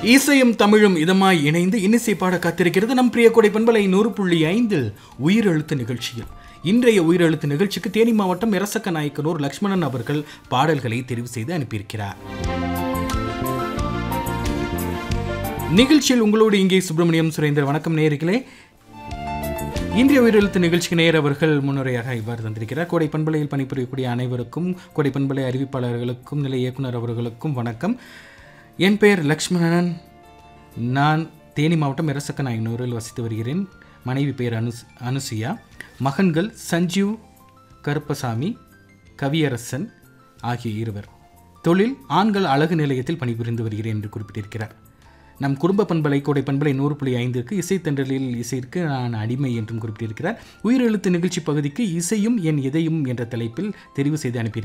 இசையும் தமிழும் இதமாய் இணைந்து இன்னிசை பாட காத்திருக்கிறது நம் பிரிய கொடை பண்பலை நூறு புள்ளி ஐந்தில் உயிரெழுத்து நிகழ்ச்சியில் இன்றைய உயிரெழுத்து நிகழ்ச்சிக்கு தேனி மாவட்டம் இரசக்க நாயக்கனூர் லக்ஷ்மணன் அவர்கள் பாடல்களை தெரிவு செய்து அனுப்பியிருக்கிறார் நிகழ்ச்சியில் உங்களோடு இங்கே சுப்பிரமணியம் சுரேந்தர் வணக்கம் நேயர்களே இன்றைய உயிரெழுத்து நிகழ்ச்சிக்கு நேயர் அவர்கள் முன்னுரையாக இவ்வாறு தந்திருக்கிறார் கோடை பண்பலையில் பணிபுரியக்கூடிய அனைவருக்கும் கோடை பண்பலை அறிவிப்பாளர்களுக்கும் நிலை இயக்குனர் அவர்களுக்கும் வணக்கம் என் பெயர் லக்ஷ்மணன் நான் தேனி மாவட்டம் இரசக்க நாயனூரில் வசித்து வருகிறேன் மனைவி பெயர் அனுஸ் அனுசுயா மகன்கள் சஞ்சீவ் கருப்பசாமி கவியரசன் ஆகிய இருவர் தொழில் ஆண்கள் அழகு நிலையத்தில் பணிபுரிந்து வருகிறேன் என்று குறிப்பிட்டிருக்கிறார் நம் குடும்ப பண்பலை கோடை பண்பலை நூறு புள்ளி ஐந்திற்கு இசைத்தன்றலில் இசைக்கு நான் அடிமை என்றும் குறிப்பிட்டிருக்கிறார் உயிரெழுத்து நிகழ்ச்சி பகுதிக்கு இசையும் என் இதயம் என்ற தலைப்பில் தெரிவு செய்து அனுப்பியிருக்கிறார்